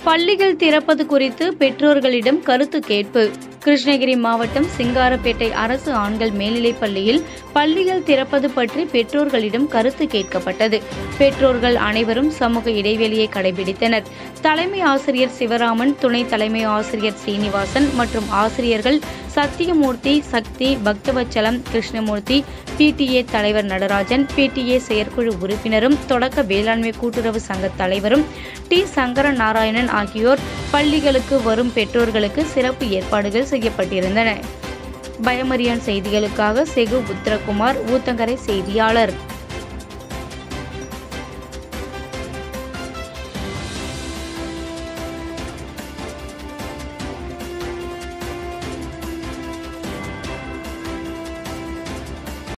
பள்ளிகள் திறப்பது குறித்து பெற்றோர்களிடம் கருத்து கேட்பு கிருஷ்ணகிரி மாவட்டம் சிங்காரப்பேட்டை அரசு ஆண்கள் மேல்நிலைப் பள்ளியில் பள்ளிகள் திறப்பது பற்றி பெற்றோர்களிடம் கருத்து கேட்கப்பட்டது பெற்றோர்கள் அனைவரும் சமூக இடைவெளியை கடைபிடித்தனர் தலைமை ஆசிரியர் சிவராமன் துணை தலைமை ஆசிரியர் சீனிவாசன் மற்றும் ஆசிரியர்கள் சத்தியமூர்த்தி சக்தி பக்தவச்சலம் கிருஷ்ணமூர்த்தி பிடிஏ தலைவர் நடராஜன் பிடிஏ செயற்குழு உறுப்பினரும் தொடக்க வேளாண்மை கூட்டுறவு சங்க தலைவரும் டி சங்கர நாராயணன் ஆகியோர் பள்ளிகளுக்கு வரும் பெற்றோர்களுக்கு சிறப்பு ஏற்பாடுகள் செய்யப்பட்டிருந்தன பயமறியான் செய்திகளுக்காக செகு உத்தரகுமார் ஊத்தங்கரை செய்தியாளர்